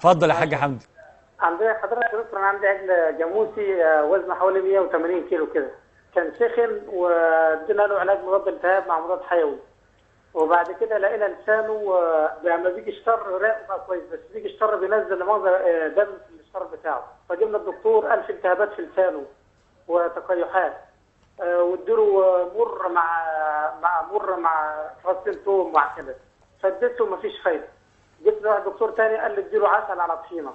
اتفضل يا حاج حمدي عندي حضرتك يا دكتور انا عندي عجل جاموسي آه، وزنه حوالي 180 كيلو كده كان سخن وادينا له علاج مضاد التهاب مع مضاد حيوي وبعد كده لقينا لسانه آه، لما بيجي يشتر رقه بقى كويس بس بيجي يشتر بينزل لمؤاخذة آه، دم في الشر بتاعه فجبنا الدكتور قال في التهابات في لسانه وتقيحات آه، واديله آه، مر مع مع مر مع فصين توم مع كده فاديته مفيش فايده جبت له واحد دكتور تاني قال لي اديله عسل على طحينه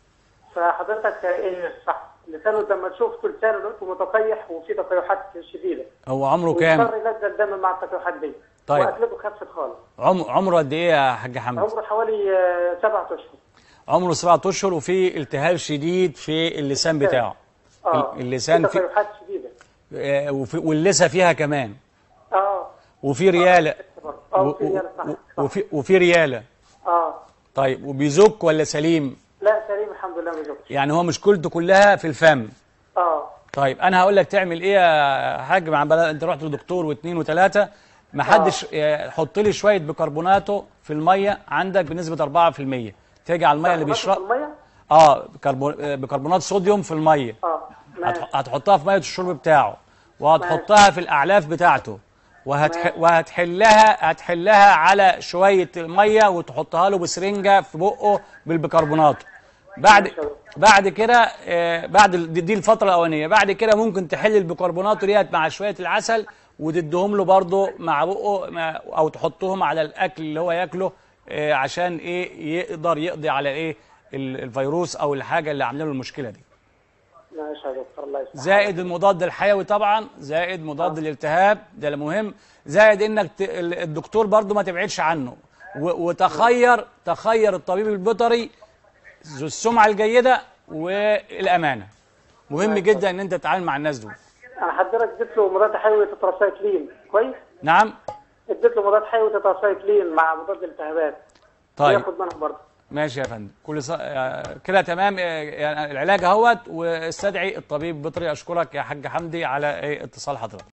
فحضرتك ايه صح لسانه لما شفته لسانه لقيته متقيح وفي تقيحات شديده هو عمره كام واضطر ينزل دم مع التقيحات دي طيب. واكلته خفت خالص عم... عمره قد ايه يا حاج حمدي عمره حوالي آه، سبعة اشهر عمره سبعة اشهر وفي التهاب شديد في اللسان بتاعه اه اللسان في في تقيحات شديده آه، وفي... واللثه فيها كمان اه وفي رياله اه و... وفي ريالة، صح، و... صح. وفي وفي رياله اه طيب وبيزك ولا سليم لا سليم الحمد لله ما زوجتش يعني هو مشكلته كلها في الفم اه طيب انا هقول لك تعمل ايه يا حاج مع بلا... انت رحت لدكتور واثنين وثلاثه ما حدش آه، حط لي شويه بيكربوناتو في الميه عندك بنسبه 4% تيجي على الميه اللي في بيشرب الميه اه بكربو... آه، بيكربونات صوديوم في الميه اه ماشي هت- هتحطها في ميه الشرب بتاعه وهتحطها في الاعلاف بتاعته وهتح... ماشي. وهتحلها هتحلها على شويه ميه وتحطها له بسرنجه في بقه بالبيكربونات بعد ماشي. بعد كده آه، بعد ال- دي دي الفتره الاولانيه بعد كده ممكن تحل البيكربونات ديت مع شويه العسل وتديهم له برضه مع بقه مع- او تحطهم على الاكل اللي هو ياكله آه، عشان ايه يقدر يقضي على ايه ال- الفيروس او الحاجه اللي عامله له المشكله دي ماشي يا دكتور الله يسلمك زائد المضاد الحيوي طبعا زائد مضاد الالتهاب ده المهم زائد انك ت... ال- الدكتور برضو ما تبعدش عنه و... وتخير تخير الطبيب البيطري ذو السمعه الجيده والامانه مهم جدا ان انت تتعامل مع الناس دول انا حضرتك اديت له مضاد حيوي تتراسايكلين كويس نعم اديت له مضاد حيوي تتراسايكلين مع مضاد الالتهابات طيب ياخد منها برضه ماشي يا فندم كل ص... آه، كده تمام آه، يعني العلاج اهوت واستدعي الطبيب البيطري اشكرك يا حاج حمدي على إيه اتصال حضرتك